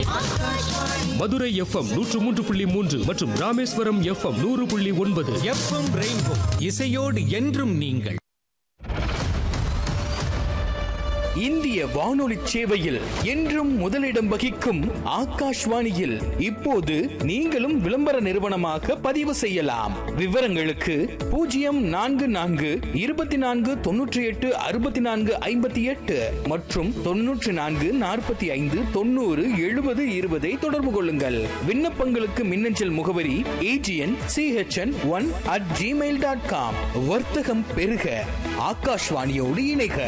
Madurai FM நூற்று மூன்று புள்ளி மூன்று மற்றும் ராமேஸ்வரம் எஃப்எம் நூறு புள்ளி ஒன்பது எஃப்எம் ரெயின்போ இசையோடு என்றும் நீங்கள் இந்திய வானொலி சேவையில் என்றும் முதலிடம் வகிக்கும் ஆகாஷ்வாணியில் இப்போது நீங்களும் விளம்பர நிறுவனமாக பதிவு செய்யலாம் விவரங்களுக்கு பூஜ்ஜியம் நான்கு நான்கு இருபத்தி நான்கு தொன்னூற்றி எட்டு அறுபத்தி நான்கு ஐம்பத்தி எட்டு மற்றும் தொன்னூற்றி நான்கு நாற்பத்தி ஐந்து தொண்ணூறு எழுபது இருபதை தொடர்பு கொள்ளுங்கள் விண்ணப்பங்களுக்கு மின்னஞ்சல் முகவரி AGN CHN one at Gmail dot com வர்த்தகம் பெருக ஆகாஷ்வாணியோடு இணைக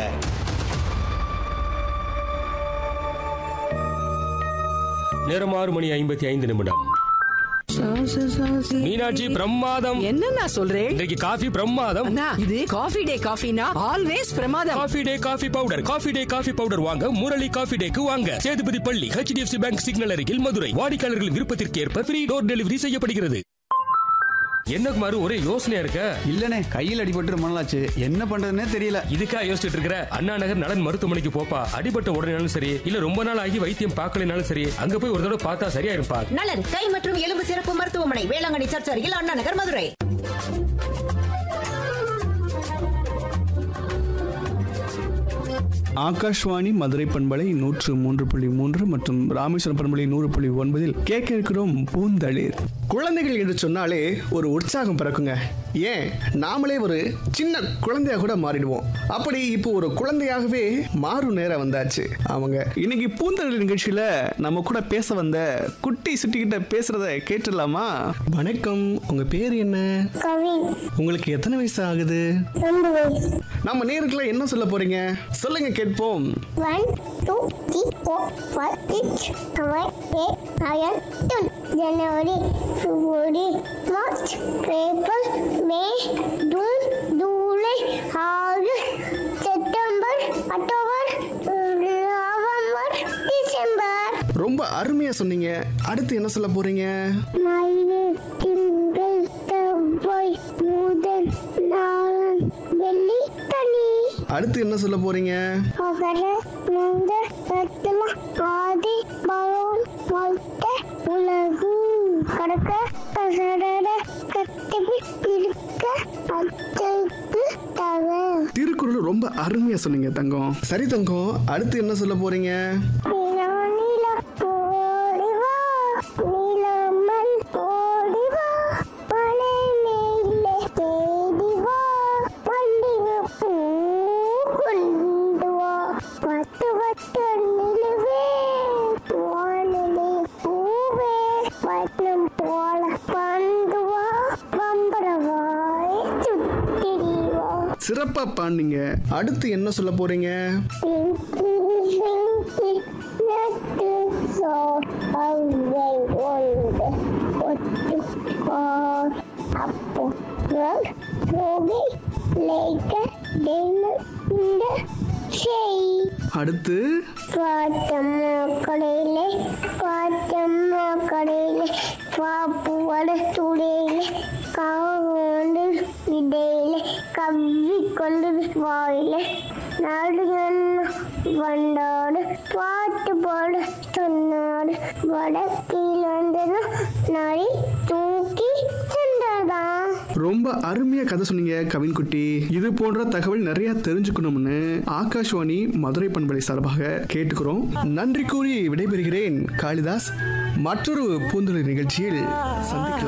நேரம் ஆறு மணி ஐம்பத்தி ஐந்து நிமிடம் மீனாட்சி பிரமாதம் என்ன நான் சொல்றேன் இன்றைக்கு காஃபி பிரமாதம் அண்ணா இது காஃபி டே காஃபினா ஆல்வேஸ் பிரமாதம் coffee day coffee powder coffee day coffee powder வாங்க முரளி காஃபி டேக்கு வாங்க சேதுபதி பள்ளி ஹெச்டிஎஃப்சி பேங்க் சிக்னல் அருகில் மதுரை வாடிக்கையாளர்களின் விருப்பத்திற்கு ஏற்ப ஃப்ரீ டோர் டெலிவரி செய்யப்படுகிறது என்ன குமாரு ஒரே யோசனையா இருக்க இல்லனே கையில் அடிபட்டு ரொம்ப நாளாச்சு என்ன பண்றதுன்னே தெரியல இதுக்கா யோசிச்சுட்டு இருக்கிற அண்ணா நகர் நலன் மருத்துவமனைக்கு போப்பா அடிபட்ட உடனேனாலும் சரி இல்ல ரொம்ப நாள் ஆகி வைத்தியம் பார்க்கலனாலும் சரி அங்க போய் ஒரு தடவை பார்த்தா சரியா இருப்பா நலன் கை மற்றும் எலும்பு சிறப்பு மருத்துவமனை வேளாங்கண்ணி சர்ச் அருகில் அண்ணா நகர் மதுரை ஆகாஷ்வாணி மதுரை பண்பலை நூற்று மூன்று புள்ளி மூன்று மற்றும் ராமேஸ்வரம் பண்பலை நூறு புள்ளி ஒன்பதில் கேட்க இருக்கிறோம் பூந்தளிர் குழந்தைகள் என்று சொன்னாலே ஒரு உற்சாகம் பிறக்குங்க ஏன் நாமளே ஒரு சின்ன குழந்தையா கூட மாறிடுவோம் அப்படி இப்போ ஒரு குழந்தையாகவே மாறும் நேரம் வந்தாச்சு அவங்க இன்னைக்கு பூந்தளிர் நிகழ்ச்சியில நம்ம கூட பேச வந்த குட்டி சுட்டிக்கிட்ட பேசுறத கேட்டுடலாமா வணக்கம் உங்க பேர் என்ன உங்களுக்கு எத்தனை வயசு ஆகுது நம்ம நேருக்குள்ள என்ன சொல்ல போறீங்க சொல்லுங்க கேட்போம் One, two, three, four, five, six, seven, eight, nine, ten. January, February, March, April, May, June, July, August, September, October, November, December. ரொம்ப அருமையா சொன்னீங்க அடுத்து என்ன சொல்ல போறீங்க ஞாயிறு, திங்கள், செவ்வாய், முதல், நாளன், வெள்ளி, சனி. அடுத்து என்ன சொல்ல போறீங்க அகர முந்த ரத்தன ஆதி பவன் வாழ்த்த உலகு கடக்க கசடர கட்டபி இருக்க அத்தைக்கு தவ திருக்குறள் ரொம்ப அருமையா சொன்னீங்க தங்கம் சரி தங்கம் அடுத்து என்ன சொல்ல போறீங்க நீல ஓடிவா நீலமன் ஓடிவா மலை மேலே தேடிவா மல்லிகை பூ கொண்டு வா பட்டு பட்டு நிலுவே வானிலை பூவே வட்டம் போல பந்து வா பம்பரவாய் சுத்திடிவா சிறப்பா பாண்டிங்க அடுத்து என்ன சொல்ல போறீங்க அடுத்து பாத்தம்மா கடையிலே பாத்தம்மா கடையிலே பாப்பு வட துடையிலே காவண்டு இடையிலே கவ்வி கொண்டு வாயிலே நாடு வண்டாடு பாட்டு பாடு சொன்னாடு வடக்கில் வந்ததும் நாடி தூக்கி சென்றதான் ரொம்ப அருமையா கதை சொன்னீங்க கவின்குட்டி இது போன்ற தகவல் நிறைய தெரிஞ்சுக்கணும்னு ஆகாஷ்வாணி மதுரை பண்பலை சார்பாக கேட்டுக்கிறோம் நன்றி கூறி விடைபெறுகிறேன் காளிதாஸ் மற்றொரு பூந்துளி நிகழ்ச்சியில் சந்திக்கலாம்